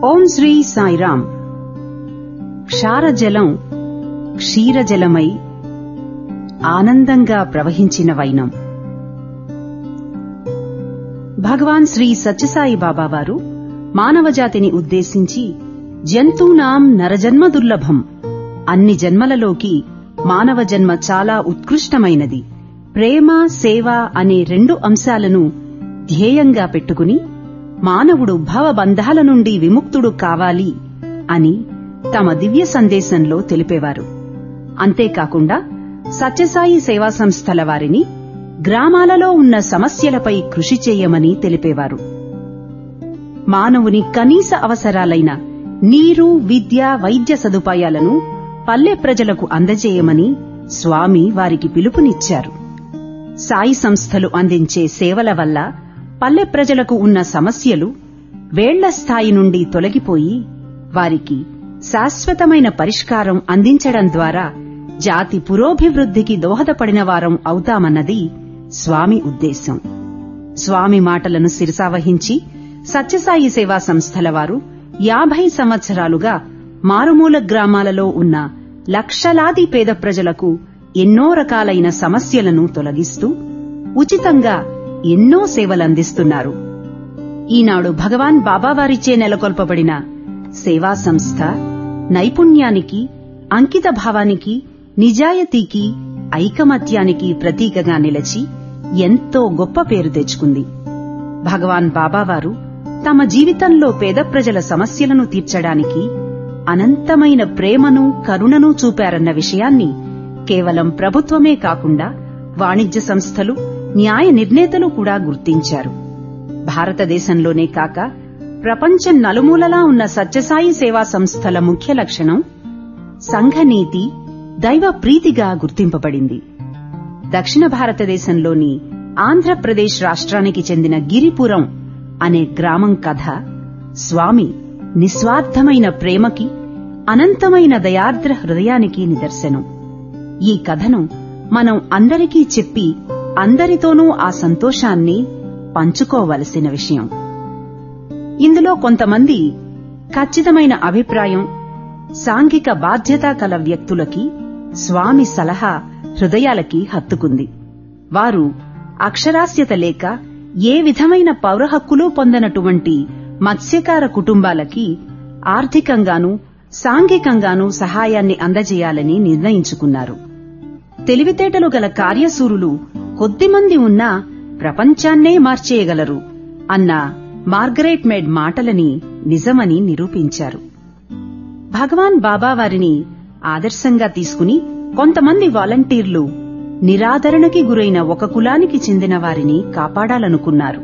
ఓం శ్రీ సాయిరాం క్షారజలం క్షీరజలమై ఆనందంగా ప్రవహించిన వైనం భగవాన్ శ్రీ సత్యసాయి బాబా వారు మానవజాతిని ఉద్దేశించి జంతూనాం నరజన్మ దుర్లభం అన్ని జన్మలలోకి మానవ జన్మ చాలా ఉత్కృష్టమైనది ప్రేమ సేవ అనే రెండు అంశాలను ధ్యేయంగా పెట్టుకుని మానవుడు భవబంధాల నుండి విముక్తుడు కావాలి అని తమ దివ్య సందేశంలో తెలిపేవారు అంతేకాకుండా సత్యసాయి సేవా సంస్థల వారిని గ్రామాలలో ఉన్న సమస్యలపై కృషి చేయమని తెలిపేవారు మానవుని కనీస అవసరాలైన నీరు విద్య వైద్య సదుపాయాలను పల్లె ప్రజలకు అందజేయమని స్వామి వారికి పిలుపునిచ్చారు సాయి సంస్థలు అందించే సేవల వల్ల పల్లె ప్రజలకు ఉన్న సమస్యలు వేళ్ల స్థాయి నుండి తొలగిపోయి వారికి శాశ్వతమైన పరిష్కారం అందించడం ద్వారా జాతి పురోభివృద్ధికి దోహదపడిన వారం అవుతామన్నది స్వామి ఉద్దేశం స్వామి మాటలను శిరసావహించి సత్యసాయి సేవా సంస్థల వారు యాభై సంవత్సరాలుగా మారుమూల గ్రామాలలో ఉన్న లక్షలాది పేద ప్రజలకు ఎన్నో రకాలైన సమస్యలను తొలగిస్తూ ఉచితంగా ఎన్నో సేవలందిస్తున్నారు ఈనాడు భగవాన్ బాబావారిచే నెలకొల్పబడిన సేవా సంస్థ నైపుణ్యానికి అంకిత భావానికి నిజాయతీకి ఐకమత్యానికి ప్రతీకగా నిలచి ఎంతో గొప్ప పేరు తెచ్చుకుంది భగవాన్ బాబావారు తమ జీవితంలో పేద ప్రజల సమస్యలను తీర్చడానికి అనంతమైన ప్రేమను కరుణను చూపారన్న విషయాన్ని కేవలం ప్రభుత్వమే కాకుండా వాణిజ్య సంస్థలు న్యాయ నిర్ణేతలు కూడా గుర్తించారు భారతదేశంలోనే కాక ప్రపంచం నలుమూలలా ఉన్న సత్యసాయి సేవా సంస్థల ముఖ్య లక్షణం సంఘనీతి దైవ ప్రీతిగా గుర్తింపబడింది దక్షిణ భారతదేశంలోని ఆంధ్రప్రదేశ్ రాష్ట్రానికి చెందిన గిరిపురం అనే గ్రామం కథ స్వామి నిస్వార్థమైన ప్రేమకి అనంతమైన దయార్ద్ర హృదయానికి నిదర్శనం ఈ కథను మనం అందరికీ చెప్పి అందరితోనూ ఆ సంతోషాన్ని పంచుకోవలసిన విషయం ఇందులో కొంతమంది ఖచ్చితమైన అభిప్రాయం సాంఘిక బాధ్యత కల వ్యక్తులకి స్వామి సలహా హృదయాలకి హత్తుకుంది వారు అక్షరాస్యత లేక ఏ విధమైన పౌర హక్కులు పొందనటువంటి మత్స్యకార కుటుంబాలకి ఆర్థికంగానూ సాంఘికంగానూ సహాయాన్ని అందజేయాలని నిర్ణయించుకున్నారు తెలివితేటలు గల కార్యసూరులు కొద్దిమంది ఉన్నా ప్రపంచాన్నే మార్చేయగలరు అన్న మార్గరెట్ మేడ్ మాటలని నిజమని నిరూపించారు భగవాన్ బాబా వారిని ఆదర్శంగా తీసుకుని కొంతమంది వాలంటీర్లు నిరాదరణకి గురైన ఒక కులానికి చెందిన వారిని కాపాడాలనుకున్నారు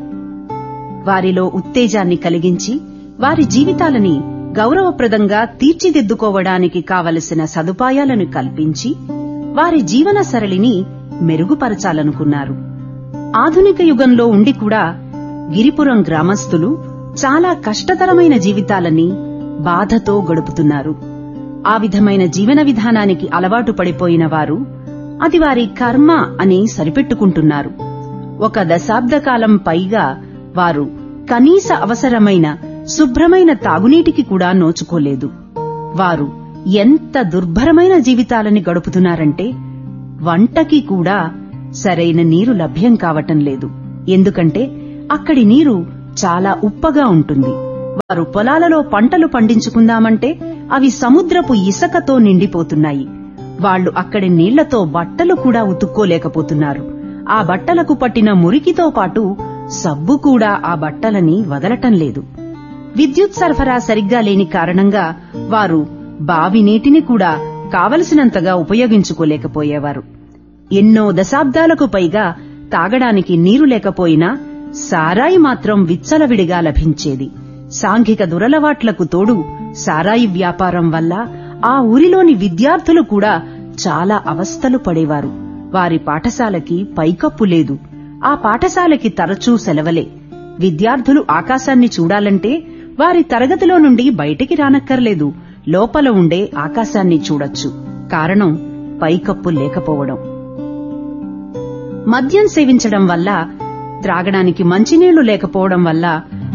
వారిలో ఉత్తేజాన్ని కలిగించి వారి జీవితాలని గౌరవప్రదంగా తీర్చిదిద్దుకోవడానికి కావలసిన సదుపాయాలను కల్పించి వారి జీవన సరళిని మెరుగుపరచాలనుకున్నారు ఆధునిక యుగంలో ఉండి కూడా గిరిపురం గ్రామస్తులు చాలా కష్టతరమైన జీవితాలని బాధతో గడుపుతున్నారు ఆ విధమైన జీవన విధానానికి అలవాటు పడిపోయిన వారు అది వారి కర్మ అని సరిపెట్టుకుంటున్నారు ఒక దశాబ్ద కాలం పైగా వారు కనీస అవసరమైన శుభ్రమైన తాగునీటికి కూడా నోచుకోలేదు వారు ఎంత దుర్భరమైన జీవితాలని గడుపుతున్నారంటే వంటకి కూడా సరైన నీరు లభ్యం కావటం లేదు ఎందుకంటే అక్కడి నీరు చాలా ఉప్పగా ఉంటుంది వారు పొలాలలో పంటలు పండించుకుందామంటే అవి సముద్రపు ఇసకతో నిండిపోతున్నాయి వాళ్లు అక్కడి నీళ్లతో బట్టలు కూడా ఉతుక్కోలేకపోతున్నారు ఆ బట్టలకు పట్టిన మురికితో పాటు సబ్బు కూడా ఆ బట్టలని వదలటం లేదు విద్యుత్ సరఫరా సరిగ్గా లేని కారణంగా వారు బావి నీటిని కూడా కావలసినంతగా ఉపయోగించుకోలేకపోయేవారు ఎన్నో దశాబ్దాలకు పైగా తాగడానికి నీరు లేకపోయినా సారాయి మాత్రం విచ్చలవిడిగా లభించేది సాంఘిక దురలవాట్లకు తోడు సారాయి వ్యాపారం వల్ల ఆ ఊరిలోని విద్యార్థులు కూడా చాలా అవస్థలు పడేవారు వారి పాఠశాలకి పైకప్పు లేదు ఆ పాఠశాలకి తరచూ సెలవలే విద్యార్థులు ఆకాశాన్ని చూడాలంటే వారి తరగతిలో నుండి బయటికి రానక్కర్లేదు లోపల ఉండే ఆకాశాన్ని చూడొచ్చు కారణం పైకప్పు లేకపోవడం మద్యం సేవించడం వల్ల త్రాగడానికి మంచినీళ్లు లేకపోవడం వల్ల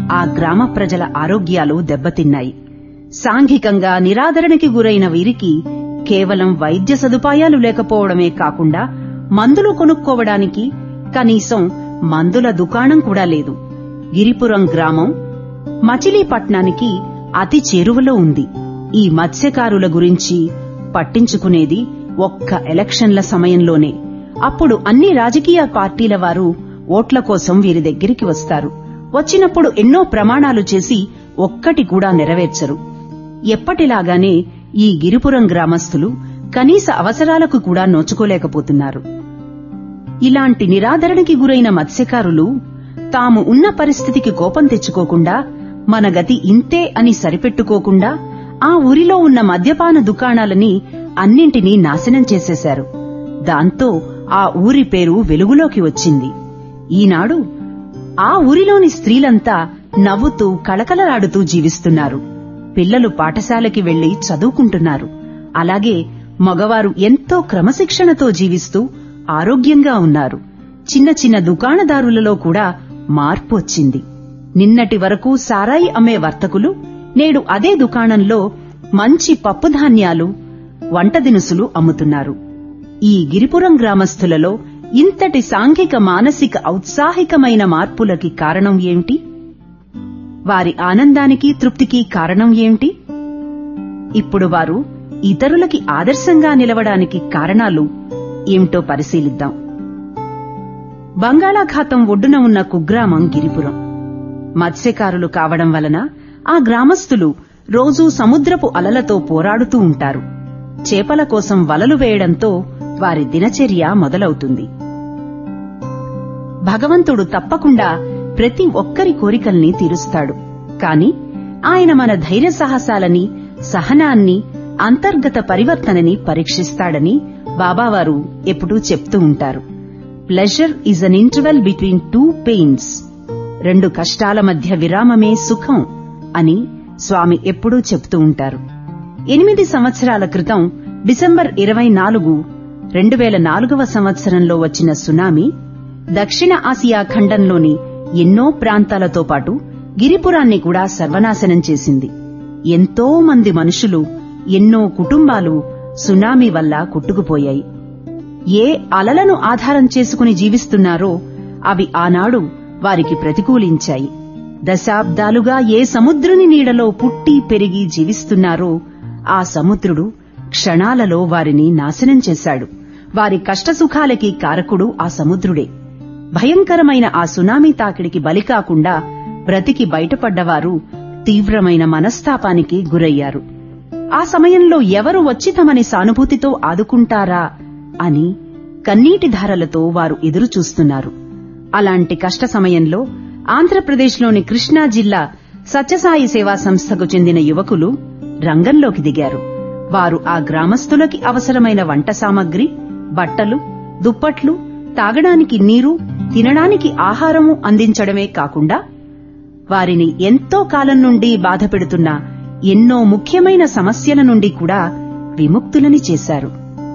ఆ గ్రామ ప్రజల ఆరోగ్యాలు దెబ్బతిన్నాయి సాంఘికంగా నిరాదరణకి గురైన వీరికి కేవలం వైద్య సదుపాయాలు లేకపోవడమే కాకుండా మందులు కొనుక్కోవడానికి కనీసం మందుల దుకాణం కూడా లేదు గిరిపురం గ్రామం మచిలీపట్నానికి అతి చేరువలో ఉంది ఈ మత్స్యకారుల గురించి పట్టించుకునేది ఒక్క ఎలక్షన్ల సమయంలోనే అప్పుడు అన్ని రాజకీయ పార్టీల వారు ఓట్ల కోసం వీరి దగ్గరికి వస్తారు వచ్చినప్పుడు ఎన్నో ప్రమాణాలు చేసి ఒక్కటి కూడా నెరవేర్చరు ఎప్పటిలాగానే ఈ గిరిపురం గ్రామస్తులు కనీస అవసరాలకు కూడా నోచుకోలేకపోతున్నారు ఇలాంటి నిరాదరణకి గురైన మత్స్యకారులు తాము ఉన్న పరిస్థితికి కోపం తెచ్చుకోకుండా మన గతి ఇంతే అని సరిపెట్టుకోకుండా ఆ ఊరిలో ఉన్న మద్యపాన దుకాణాలని అన్నింటినీ నాశనం చేసేశారు దాంతో ఆ ఊరి పేరు వెలుగులోకి వచ్చింది ఈనాడు ఆ ఊరిలోని స్త్రీలంతా నవ్వుతూ కళకళలాడుతూ జీవిస్తున్నారు పిల్లలు పాఠశాలకి వెళ్లి చదువుకుంటున్నారు అలాగే మగవారు ఎంతో క్రమశిక్షణతో జీవిస్తూ ఆరోగ్యంగా ఉన్నారు చిన్న చిన్న దుకాణదారులలో కూడా మార్పు వచ్చింది నిన్నటి వరకు సారాయి అమ్మే వర్తకులు నేడు అదే దుకాణంలో మంచి పప్పుధాన్యాలు వంట దినుసులు అమ్ముతున్నారు ఈ గిరిపురం గ్రామస్తులలో ఇంతటి సాంఘిక మానసిక ఔత్సాహికమైన మార్పులకి కారణం ఏమిటి వారి ఆనందానికి తృప్తికి కారణం ఏమిటి ఇప్పుడు వారు ఇతరులకి ఆదర్శంగా నిలవడానికి కారణాలు ఏమిటో పరిశీలిద్దాం బంగాళాఖాతం ఒడ్డున ఉన్న కుగ్రామం గిరిపురం మత్స్యకారులు కావడం వలన ఆ గ్రామస్తులు రోజూ సముద్రపు అలలతో పోరాడుతూ ఉంటారు చేపల కోసం వలలు వేయడంతో వారి దినచర్య మొదలవుతుంది భగవంతుడు తప్పకుండా ప్రతి ఒక్కరి కోరికల్ని తీరుస్తాడు కాని ఆయన మన ధైర్య సాహసాలని సహనాన్ని అంతర్గత పరివర్తనని పరీక్షిస్తాడని బాబావారు ఎప్పుడూ చెప్తూ ఉంటారు pleasure is an interval between two pains రెండు కష్టాల మధ్య విరామమే సుఖం అని స్వామి ఎప్పుడూ చెప్తూ ఉంటారు ఎనిమిది సంవత్సరాల క్రితం డిసెంబర్ ఇరవై నాలుగు రెండు వేల నాలుగవ సంవత్సరంలో వచ్చిన సునామీ దక్షిణ ఆసియా ఖండంలోని ఎన్నో ప్రాంతాలతో పాటు గిరిపురాన్ని కూడా సర్వనాశనం చేసింది ఎంతో మంది మనుషులు ఎన్నో కుటుంబాలు సునామీ వల్ల కొట్టుకుపోయాయి ఏ అలలను ఆధారం చేసుకుని జీవిస్తున్నారో అవి ఆనాడు వారికి ప్రతికూలించాయి దశాబ్దాలుగా ఏ సముద్రుని నీడలో పుట్టి పెరిగి జీవిస్తున్నారో ఆ సముద్రుడు క్షణాలలో వారిని నాశనం చేశాడు వారి కష్టసుఖాలకి కారకుడు ఆ సముద్రుడే భయంకరమైన ఆ సునామీ తాకిడికి బలి కాకుండా బ్రతికి బయటపడ్డవారు తీవ్రమైన మనస్తాపానికి గురయ్యారు ఆ సమయంలో ఎవరు వచ్చి తమని సానుభూతితో ఆదుకుంటారా అని కన్నీటి ధారలతో వారు ఎదురుచూస్తున్నారు అలాంటి కష్ట సమయంలో ఆంధ్రప్రదేశ్లోని కృష్ణా జిల్లా సత్యసాయి సేవా సంస్థకు చెందిన యువకులు రంగంలోకి దిగారు వారు ఆ గ్రామస్తులకి అవసరమైన వంట సామగ్రి బట్టలు దుప్పట్లు తాగడానికి నీరు తినడానికి ఆహారము అందించడమే కాకుండా వారిని ఎంతో కాలం నుండి బాధపెడుతున్న ఎన్నో ముఖ్యమైన సమస్యల నుండి కూడా విముక్తులని చేశారు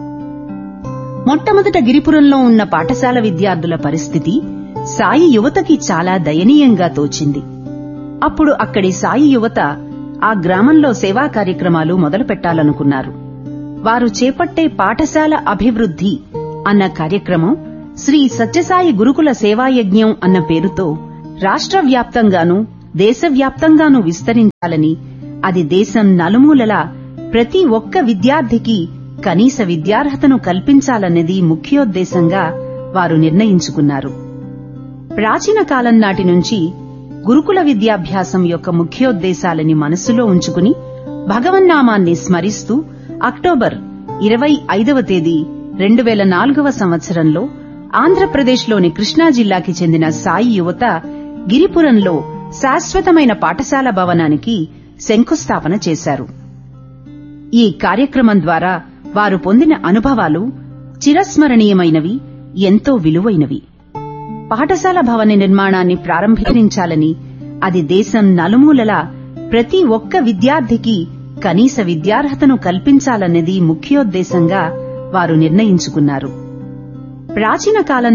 మొట్టమొదట గిరిపురంలో ఉన్న పాఠశాల విద్యార్థుల పరిస్థితి సాయి యువతకి చాలా దయనీయంగా తోచింది అప్పుడు అక్కడి సాయి యువత ఆ గ్రామంలో సేవా కార్యక్రమాలు మొదలు పెట్టాలనుకున్నారు వారు చేపట్టే పాఠశాల అభివృద్ధి అన్న కార్యక్రమం శ్రీ సత్యసాయి గురుకుల సేవాయజ్ఞం అన్న పేరుతో రాష్ట్ర వ్యాప్తంగానూ దేశవ్యాప్తంగానూ విస్తరించాలని అది దేశం నలుమూలలా ప్రతి ఒక్క విద్యార్థికి కనీస విద్యార్హతను కల్పించాలన్నది ముఖ్యోద్దేశంగా వారు నిర్ణయించుకున్నారు ప్రాచీన కాలం నాటి నుంచి గురుకుల విద్యాభ్యాసం యొక్క ముఖ్యోద్దేశాలని మనస్సులో ఉంచుకుని భగవన్నామాన్ని స్మరిస్తూ అక్టోబర్ ఇరవై ఐదవ తేదీ రెండు వేల నాలుగవ సంవత్సరంలో ఆంధ్రప్రదేశ్లోని కృష్ణా జిల్లాకి చెందిన సాయి యువత గిరిపురంలో శాశ్వతమైన పాఠశాల భవనానికి శంకుస్థాపన చేశారు ఈ కార్యక్రమం ద్వారా వారు పొందిన అనుభవాలు చిరస్మరణీయమైనవి ఎంతో విలువైనవి పాఠశాల భవన నిర్మాణాన్ని ప్రారంభించాలని అది దేశం నలుమూలలా ప్రతి ఒక్క విద్యార్థికి కనీస విద్యార్హతను కల్పించాలన్నది ముఖ్యోద్దేశంగా వారు నిర్ణయించుకున్నారు ప్రాచీన కాలం